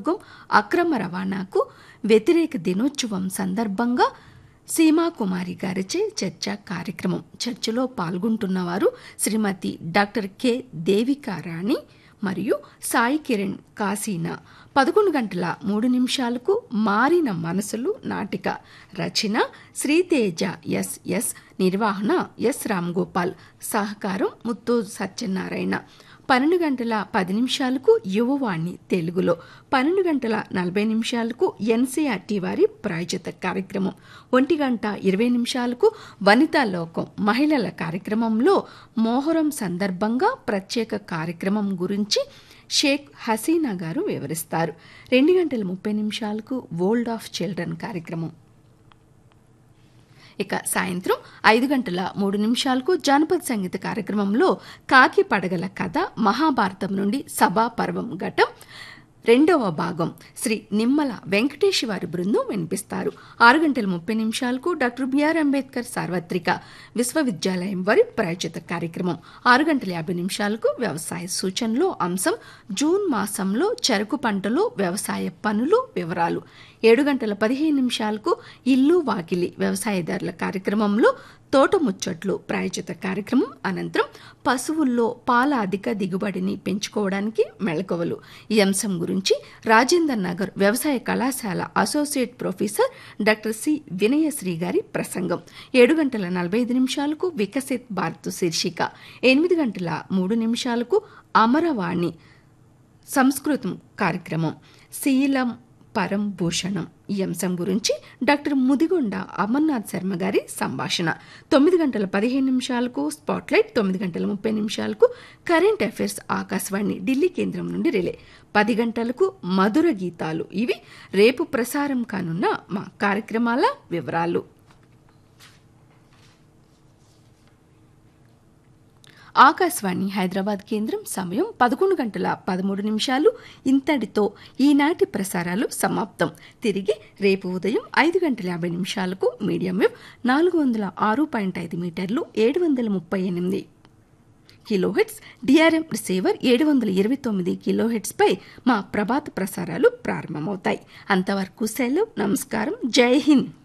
వినియోగం అక్రమ రవాణాకు వ్యతిరేక దినోత్సవం సందర్భంగా సీమాకుమారి గారిచే చర్చా కార్యక్రమం చర్చలో పాల్గొంటున్నవారు శ్రీమతి డాక్టర్ కె దేవికారాణి మరియు సాయి కిరణ్ కాసీనా పదకొండు గంటల మూడు నిమిషాలకు మారిన మనసులు నాటిక రచన శ్రీతేజ ఎస్ ఎస్ నిర్వహణ ఎస్ రామ్ గోపాల్ సహకారం ముత్తూ సత్యనారాయణ పన్నెండు గంటల పది నిమిషాలకు యువవాణి తెలుగులో పన్నెండు గంటల నలభై నిమిషాలకు ఎన్సీఆర్టీ వారి ప్రాయోజిత కార్యక్రమం ఒంటి గంట ఇరవై నిమిషాలకు వనితా లోకం మహిళల కార్యక్రమంలో మోహరం సందర్భంగా ప్రత్యేక కార్యక్రమం గురించి షేక్ హసీనా గారు వివరిస్తారు రెండు గంటల ముప్పై నిమిషాలకు వరల్డ్ ఆఫ్ చిల్డ్రన్ కార్యక్రమం ఇక సాయంత్రం ఐదు గంటల మూడు నిమిషాలకు జానపద సంగీత కార్యక్రమంలో కాకి పడగల కథ మహాభారతం నుండి సభా పర్వం ఘటం రెండవ భాగం శ్రీ నిమ్మల వెంకటేష్ వారి బృందం వినిపిస్తారు ఆరు గంటల ముప్పై నిమిషాలకు డాక్టర్ బిఆర్ అంబేద్కర్ సార్వత్రిక విశ్వవిద్యాలయం వారి ప్రాయోజిత కార్యక్రమం ఆరు గంటల యాభై నిమిషాలకు వ్యవసాయ సూచనలో అంశం జూన్ మాసంలో చెరకు పంటలో వ్యవసాయ పనులు వివరాలు ఏడు గంటల పదిహేను నిమిషాలకు ఇల్లు వాకిలి వ్యవసాయదారుల కార్యక్రమంలో తోట ముచ్చట్లు ప్రాయోజిత కార్యక్రమం అనంతరం పశువుల్లో పాల అధిక దిగుబడిని పెంచుకోవడానికి మెళకువలు ఈ అంశం గురించి రాజేందర్ నగర్ వ్యవసాయ కళాశాల associate professor doctor C Vinayasri గారి ప్రసంగం ఏడు గంటల నలభై ఐదు నిమిషాలకు వికసిత్ భారత్ శీర్షిక ఎనిమిది గంటల మూడు నిమిషాలకు అమరవాణి సంస్కృతం కార్యక్రమం శీలం పరం భూషణం ఈ అంశం గురించి డాక్టర్ ముదిగొండ అమర్నాథ్ శర్మ గారి సంభాషణ తొమ్మిది గంటల పదిహేను నిమిషాలకు స్పాట్లైట్ తొమ్మిది గంటల ముప్పై నిమిషాలకు కరెంట్ అఫైర్స్ ఆకాశవాణి ఢిల్లీ కేంద్రం నుండి రిలే పది గంటలకు మధుర గీతాలు ఇవి రేపు ప్రసారం కానున్న మా కార్యక్రమాల వివరాలు ఆకాశవాణి హైదరాబాద్ కేంద్రం సమయం పదకొండు గంటల పదమూడు నిమిషాలు ఇంతటితో ఈనాటి ప్రసారాలు సమాప్తం తిరిగి రేపు ఉదయం ఐదు గంటల యాభై నిమిషాలకు మీడియం వేవ్ నాలుగు వందల ఆరు పాయింట్ ఐదు మీటర్లు ఏడు వందల ముప్పై ఎనిమిది కిలోహెట్స్ డిఆర్ఎం రిసీవర్ ఏడు వందల ఇరవై తొమ్మిది కిలోహెట్స్పై మా ప్రభాత ప్రసారాలు ప్రారంభమవుతాయి అంతవరకు సెలవు నమస్కారం జై హింద్